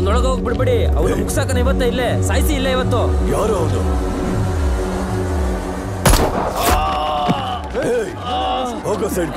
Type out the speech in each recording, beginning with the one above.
ಅವನೊಳಗೆ ಹೋಗಿ ಬಿಡ್ಬಿಡಿ ಅವ್ನು ಮುಗ್ಸಾಕನ ಇವತ್ತೇ ಇಲ್ಲೇ ಸಾಯಿಸಿ ಇಲ್ಲೇ ಇವತ್ತು ಯಾರು ಅವನು ಹೋಗೋ ಸೈಡ್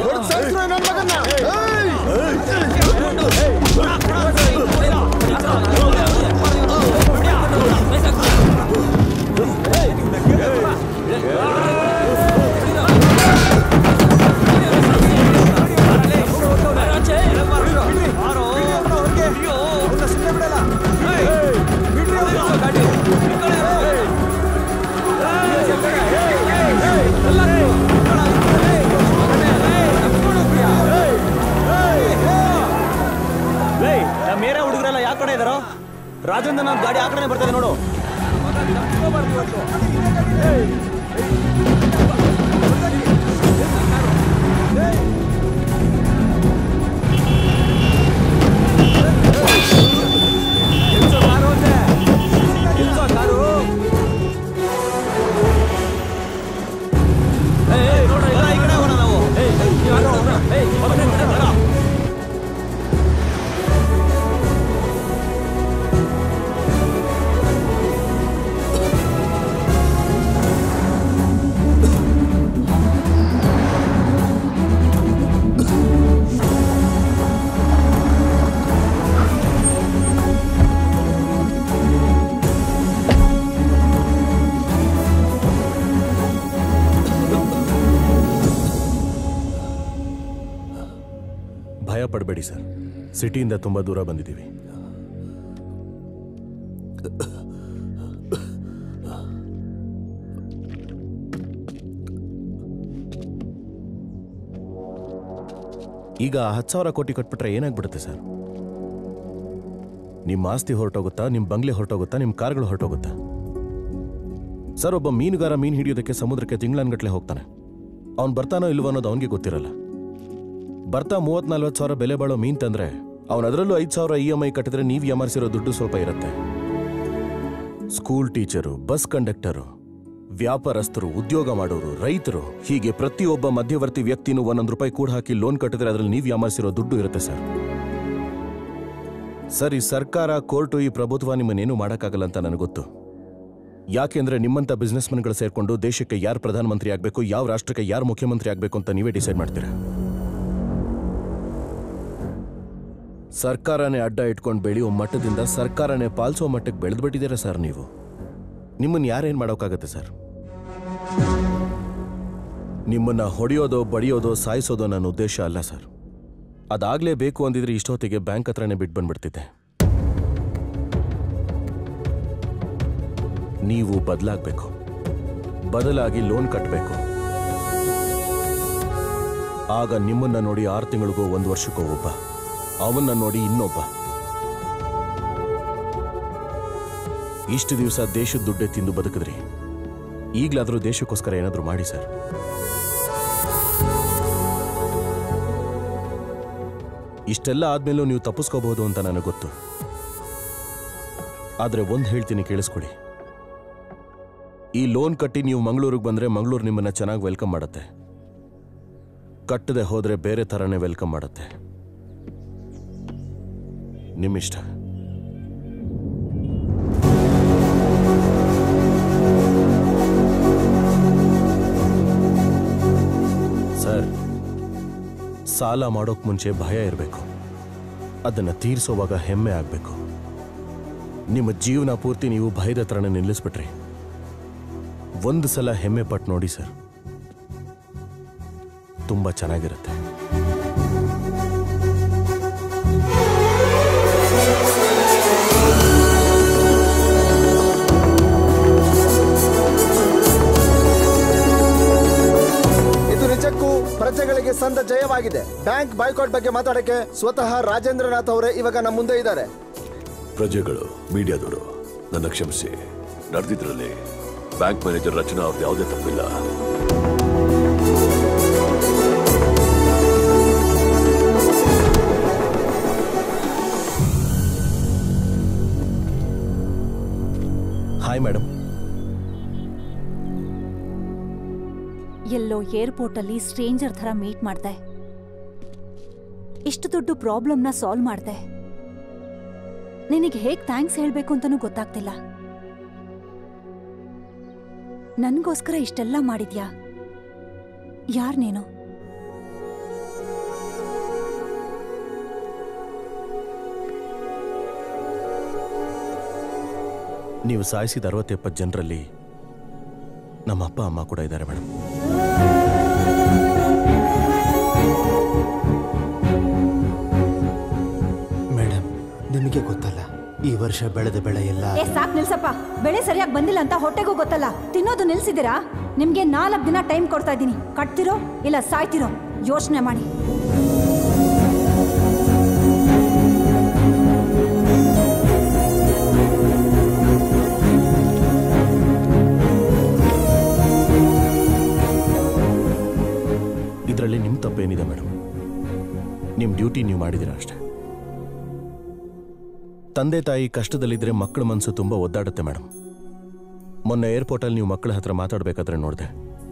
ನಮ್ಮ ಮೇರೆ ಹುಡುಗರೆಲ್ಲ ಯಾವ ಕಡೆ ಇದಾರೋ ರಾಜೇಂದ್ರ ನಾಥ್ ಗಾಡಿ ಆ ಕಡೆ ಬರ್ತದೆ ನೋಡು ಭಯ ಪಡಬೇಡಿ ಸರ್ ಸಿಟಿಯಿಂದ ತುಂಬ ದೂರ ಬಂದಿದ್ದೀವಿ ಈಗ ಹತ್ತು ಸಾವಿರ ಕೋಟಿ ಕಟ್ಬಿಟ್ರೆ ಏನಾಗ್ಬಿಡುತ್ತೆ ಸರ್ ನಿಮ್ಮ ಆಸ್ತಿ ಹೊರಟೋಗುತ್ತಾ ನಿಮ್ಮ ಬಂಗ್ಲೆ ಹೊರಟೋಗುತ್ತಾ ನಿಮ್ಮ ಕಾರ್ಗಳು ಹೊರಟೋಗುತ್ತಾ ಸರ್ ಒಬ್ಬ ಮೀನುಗಾರ ಮೀನು ಹಿಡಿಯೋದಕ್ಕೆ ಸಮುದ್ರಕ್ಕೆ ತಿಂಗಳನ್ಗಟ್ಲೆ ಹೋಗ್ತಾನೆ ಅವ್ನು ಬರ್ತಾನೋ ಇಲ್ವೋ ಅನ್ನೋದು ಅವನಿಗೆ ಗೊತ್ತಿರಲ್ಲ ಬರ್ತಾ ಮೂವತ್ ನಲ್ವತ್ತು ಸಾವಿರ ಬೆಲೆ ಬಾಳೋ ಮೀನ್ ತಂದ್ರೆ ಅವನು ಅದರಲ್ಲೂ ಐದು ಸಾವಿರ ಇ ಎಮ್ ಐ ಕಟ್ಟಿದ್ರೆ ನೀವು ಯಮಾರಿಸಿರೋ ದುಡ್ಡು ಸ್ವಲ್ಪ ಇರುತ್ತೆ ಸ್ಕೂಲ್ ಟೀಚರು ಬಸ್ ಕಂಡಕ್ಟರು ವ್ಯಾಪಾರಸ್ಥರು ಉದ್ಯೋಗ ಮಾಡೋರು ರೈತರು ಹೀಗೆ ಪ್ರತಿಯೊಬ್ಬ ಮಧ್ಯವರ್ತಿ ವ್ಯಕ್ತಿನೂ ಒಂದೊಂದು ರೂಪಾಯಿ ಕೂಡ ಹಾಕಿ ಲೋನ್ ಕಟ್ಟಿದ್ರೆ ಅದರಲ್ಲಿ ನೀವು ಯಾಮಾರಿಸಿರೋ ದುಡ್ಡು ಇರುತ್ತೆ ಸರ್ ಸರ್ ಈ ಸರ್ಕಾರ ಕೋರ್ಟು ಈ ಪ್ರಭುತ್ವ ನಿಮ್ಮನ್ನೇನು ಮಾಡೋಕ್ಕಾಗಲ್ಲ ಅಂತ ನನಗೆ ಗೊತ್ತು ಯಾಕೆಂದ್ರೆ ನಿಮ್ಮಂಥ ಬಿಸ್ನೆಸ್ ಮನ್ಗಳು ಸೇರ್ಕೊಂಡು ದೇಶಕ್ಕೆ ಯಾರು ಪ್ರಧಾನಮಂತ್ರಿ ಆಗಬೇಕು ಯಾವ ರಾಷ್ಟ್ರಕ್ಕೆ ಯಾರು ಮುಖ್ಯಮಂತ್ರಿ ಆಗಬೇಕು ಅಂತ ನೀವೇ ಡಿಸೈಡ್ ಮಾಡ್ತೀರಾ ಸರ್ಕಾರನೇ ಅಡ್ಡ ಇಟ್ಕೊಂಡು ಬೆಳೆಯೋ ಮಟ್ಟದಿಂದ ಸರ್ಕಾರನೇ ಪಾಲಿಸೋ ಮಟ್ಟಕ್ಕೆ ಬೆಳೆದ್ಬಿಟ್ಟಿದ್ದೀರಾ ಸರ್ ನೀವು ನಿಮ್ಮನ್ನು ಯಾರೇನು ಮಾಡೋಕ್ಕಾಗತ್ತೆ ಸರ್ ನಿಮ್ಮನ್ನ ಹೊಡೆಯೋದೋ ಬಡಿಯೋದೋ ಸಾಯಿಸೋದೋ ನನ್ನ ಉದ್ದೇಶ ಅಲ್ಲ ಸರ್ ಅದಾಗಲೇ ಬೇಕು ಅಂದಿದ್ರೆ ಇಷ್ಟೊತ್ತಿಗೆ ಬ್ಯಾಂಕ್ ಹತ್ರನೇ ಬಿಟ್ಟು ಬಂದ್ಬಿಡ್ತಿದ್ದೆ ನೀವು ಬದಲಾಗಬೇಕು ಬದಲಾಗಿ ಲೋನ್ ಕಟ್ಟಬೇಕು ಆಗ ನಿಮ್ಮನ್ನ ನೋಡಿ ಆರು ತಿಂಗಳಿಗೋ ಒಂದು ವರ್ಷಕ್ಕೋ ಒಬ್ಬ ಅವನ್ನ ನೋಡಿ ಇನ್ನೊಬ್ಬ ಇಷ್ಟು ದಿವಸ ದೇಶದ ದುಡ್ಡೇ ತಿಂದು ಬದುಕಿದ್ರಿ ಈಗಲಾದರೂ ದೇಶಕ್ಕೋಸ್ಕರ ಏನಾದರೂ ಮಾಡಿ ಸರ್ ಇಷ್ಟೆಲ್ಲ ಆದ್ಮೇಲೂ ನೀವು ತಪ್ಪಿಸ್ಕೋಬಹುದು ಅಂತ ನನಗೆ ಗೊತ್ತು ಆದರೆ ಒಂದು ಹೇಳ್ತೀನಿ ಕೇಳಿಸ್ಕೊಳ್ಳಿ ಈ ಲೋನ್ ಕಟ್ಟಿ ನೀವು ಮಂಗಳೂರಿಗೆ ಬಂದರೆ ಮಂಗಳೂರು ನಿಮ್ಮನ್ನ ಚೆನ್ನಾಗಿ ವೆಲ್ಕಮ್ ಮಾಡುತ್ತೆ ಕಟ್ಟದೆ ಹೋದರೆ ಬೇರೆ ಥರನೇ ವೆಲ್ಕಮ್ ಮಾಡುತ್ತೆ ನಿಮ್ಮಿಷ್ಟ ಸರ್ ಸಾಲ ಮಾಡೋಕ್ ಮುಂಚೆ ಭಯ ಇರಬೇಕು ಅದನ್ನು ತೀರಿಸೋವಾಗ ಹೆಮ್ಮೆ ಆಗಬೇಕು ನಿಮ್ಮ ಜೀವನ ಪೂರ್ತಿ ನೀವು ಭಯದ ಥರನೇ ನಿಲ್ಲಿಸ್ಬಿಟ್ರಿ ಒಂದು ಸಲ ಹೆಮ್ಮೆ ಪಟ್ಟು ನೋಡಿ ಸರ್ ತುಂಬ ಚೆನ್ನಾಗಿರುತ್ತೆ ಇದು ನಿಜಕ್ಕೂ ಪ್ರಜೆಗಳಿಗೆ ಸಂದ ಜಯವಾಗಿದೆ ಬ್ಯಾಂಕ್ ಬಾಯ್ಕಾಟ್ ಬಗ್ಗೆ ಮಾತಾಡಕ್ಕೆ ಸ್ವತಃ ರಾಜೇಂದ್ರನಾಥ್ ಅವರೇ ಇವಾಗ ನಮ್ಮ ಮುಂದೆ ಇದ್ದಾರೆ ಪ್ರಜೆಗಳು ಮೀಡಿಯಾದವರು ನನ್ನ ಕ್ಷಮಿಸಿ ನಡೆದಿದ್ರಲ್ಲಿ ಬ್ಯಾಂಕ್ ಮ್ಯಾನೇಜರ್ ರಚನಾ ಅವ್ರದ್ದು ಯಾವುದೇ ತಪ್ಪಿಲ್ಲ ಹಾಯ್ ಮೇಡಮ್ ಎಲ್ಲೋ ಏರ್ಪೋರ್ಟಲ್ಲಿ ಸ್ಟ್ರೇಂಜರ್ ಥರ ಮೀಟ್ ಮಾಡ್ದೆ ಇಷ್ಟು ದೊಡ್ಡ ಪ್ರಾಬ್ಲಮ್ನ ಸಾಲ್ವ್ ಮಾಡ್ದೆ ನಿನಗೆ ಹೇಗ್ ಥ್ಯಾಂಕ್ಸ್ ಹೇಳ್ಬೇಕು ಅಂತಾನೂ ಗೊತ್ತಾಗ್ತಿಲ್ಲ ನನ್ಗೋಸ್ಕರ ಇಷ್ಟೆಲ್ಲ ಮಾಡಿದ್ಯಾ ಯಾರ್ ನೀನು ನೀವು ಸಾಯಿಸಿದ ಅರವತ್ತೆಪ್ಪತ್ತು ಜನರಲ್ಲಿ ನಮ್ಮ ಅಪ್ಪ ಅಮ್ಮ ಕೂಡ ಇದ್ದಾರೆ ಮೇಡಮ್ ಮೇಡಮ್ ನಿಮಗೆ ಗೊತ್ತಲ್ಲ ಈ ವರ್ಷ ಬೆಳೆದ ಬೆಳೆ ಎಲ್ಲ ಏ ಸಾಕ್ ನಿಲ್ಸಪ್ಪ ಬೆಳೆ ಸರಿಯಾಗಿ ಬಂದಿಲ್ಲ ಅಂತ ಹೊಟ್ಟೆಗೂ ಗೊತ್ತಲ್ಲ ತಿನ್ನೋದು ನಿಲ್ಸಿದ್ದೀರಾ ನಿಮ್ಗೆ ನಾಲ್ಕು ದಿನ ಟೈಮ್ ಕೊಡ್ತಾ ಇದ್ದೀನಿ ಕಟ್ತಿರೋ ಇಲ್ಲ ಸಾಯ್ತಿರೋ ಯೋಚನೆ ಮಾಡಿ ಇದರಲ್ಲಿ ನಿಮ್ಮ ತಪ್ಪೇನಿದೆ ಮೇಡಮ್ ನಿಮ್ಮ ಡ್ಯೂಟಿ ನೀವು ಮಾಡಿದ್ದೀರಾ ಅಷ್ಟೇ ತಂದೆ ತಾಯಿ ಕಷ್ಟದಲ್ಲಿದ್ದರೆ ಮಕ್ಕಳ ಮನಸ್ಸು ತುಂಬ ಒದ್ದಾಡುತ್ತೆ ಮೇಡಮ್ ಮೊನ್ನೆ ಏರ್ಪೋರ್ಟಲ್ಲಿ ನೀವು ಮಕ್ಕಳ ಹತ್ರ ಮಾತಾಡಬೇಕಾದ್ರೆ ನೋಡಿದೆ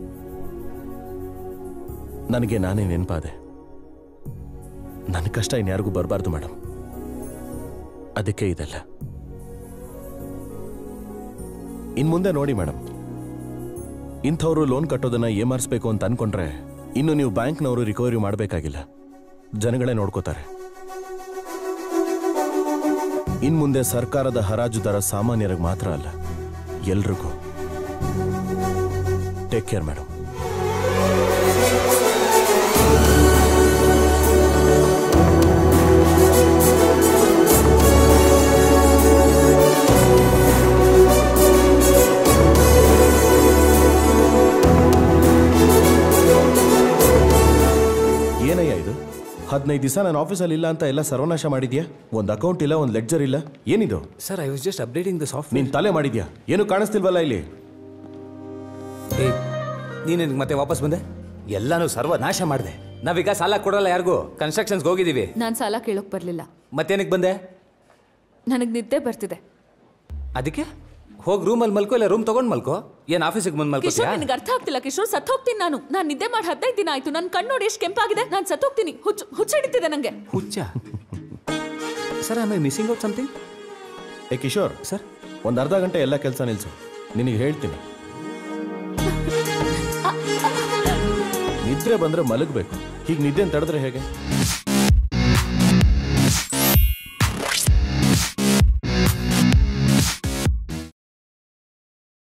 ನನಗೆ ನಾನೇ ನೆನಪಾದೆ ನನ್ನ ಕಷ್ಟ ಇನ್ಯಾರಿಗೂ ಬರಬಾರ್ದು ಮೇಡಮ್ ಅದಕ್ಕೆ ಇದೆಲ್ಲ ಇನ್ ಮುಂದೆ ನೋಡಿ ಮೇಡಮ್ ಇಂಥವ್ರು ಲೋನ್ ಕಟ್ಟೋದನ್ನ ಏಮಾರಿಸ್ಬೇಕು ಅಂತ ಅನ್ಕೊಂಡ್ರೆ ಇನ್ನು ನೀವು ಬ್ಯಾಂಕ್ನವರು ರಿಕವರಿ ಮಾಡಬೇಕಾಗಿಲ್ಲ ಜನಗಳೇ ನೋಡ್ಕೋತಾರೆ ಇನ್ ಮುಂದೆ ಸರ್ಕಾರದ ಹರಾಜು ದರ ಸಾಮಾನ್ಯರಿಗೆ ಮಾತ್ರ ಅಲ್ಲ ಎಲ್ರಿಗೂ ಟೇಕ್ ಕೇರ್ ಮೇಡಮ್ ಏನಯ್ಯ ಇದು ಹದಿನೈದು ದಿವಸ ನಾನು ಆಫೀಸಲ್ಲಿ ಇಲ್ಲ ಅಂತ ಎಲ್ಲ ಸರ್ವನಾಶ ಮಾಡಿದ್ಯಾ ಒಂದು ಅಕೌಂಟ್ ಇಲ್ಲ ಒಂದು ಲೆಡ್ಜರ್ ಇಲ್ಲ ಏನಿದು sir I was just updating the software ನೀನ್ ತಲೆ ಮಾಡಿದ್ಯಾ ಏನು ಕಾಣಿಸ್ತಿಲ್ವಲ್ಲ ಇಲ್ಲಿ ಏ ನೀನು ನನಗೆ ಮತ್ತೆ ವಾಪಸ್ ಬಂದೆ ಎಲ್ಲಾನು ಸರ್ವನಾಶ ಮಾಡಿದೆ ನಾವೀಗ ಸಾಲ ಕೊಡಲ್ಲ ಯಾರಿಗೂ ಕನ್ಸ್ಟ್ರಕ್ಷನ್ಸ್ಗೆ ಹೋಗಿದ್ದೀವಿ ನಾನು ಸಾಲ ಕೇಳೋಕ್ ಬರಲಿಲ್ಲ ಮತ್ತೇನಕ್ಕೆ ಬಂದೆ ನನಗೆ ನಿದ್ದೆ ಬರ್ತಿದೆ ಅದಕ್ಕೆ ಹೋಗಿ ರೂಮಲ್ಲಿ ಮಲ್ಕೋ ಇಲ್ಲ ರೂಮ್ ತಗೊಂಡ್ ಮಲ್ಕೋ ಏನ್ ಆಫೀಸಿಗೆ ಬಂದು ಕಿಶೋರ್ ಮಲ್ಕೋತಿಯಾ ನಿನಗೆ ಅರ್ಥ ಆಗ್ತಿಲ್ಲ ಕಿಶೋರ್ ಸತ್ ಹೋಗ್ತೀನಿ ನಾನು ನಾನು ನಿದ್ದೆ ಮಾಡಿ ಹದಿನೈದು ದಿನ ಆಯ್ತು ನನ್ನ ಕಣ್ಣು ನೋಡಿ ಎಷ್ಟು ಕೆಂಪಾಗಿದೆ ನಾನು ಸತ್ ಹೋಗ್ತೀನಿ ಹುಚ್ಚು ಹುಚ್ಚಿಡಿತಿದೆ ನಂಗೆ ಹುಚ್ಚ sir I missing out something ಏ ಕಿಶೋರ್ ಸರ್ ಒಂದು ಅರ್ಧ ಗಂಟೆ ಎಲ್ಲ ಕೆಲಸ ನಿಲ್ಸು ನಿನಗೆ ಹೇಳ್ತೀನಿ ನಿದ್ರೆ ಬಂದ್ರೆ ಮಲಗಬೇಕು ಹೀಗೆ ನಿದ್ದೆ ತಡೆದ್ರೆ ಹೇಗೆ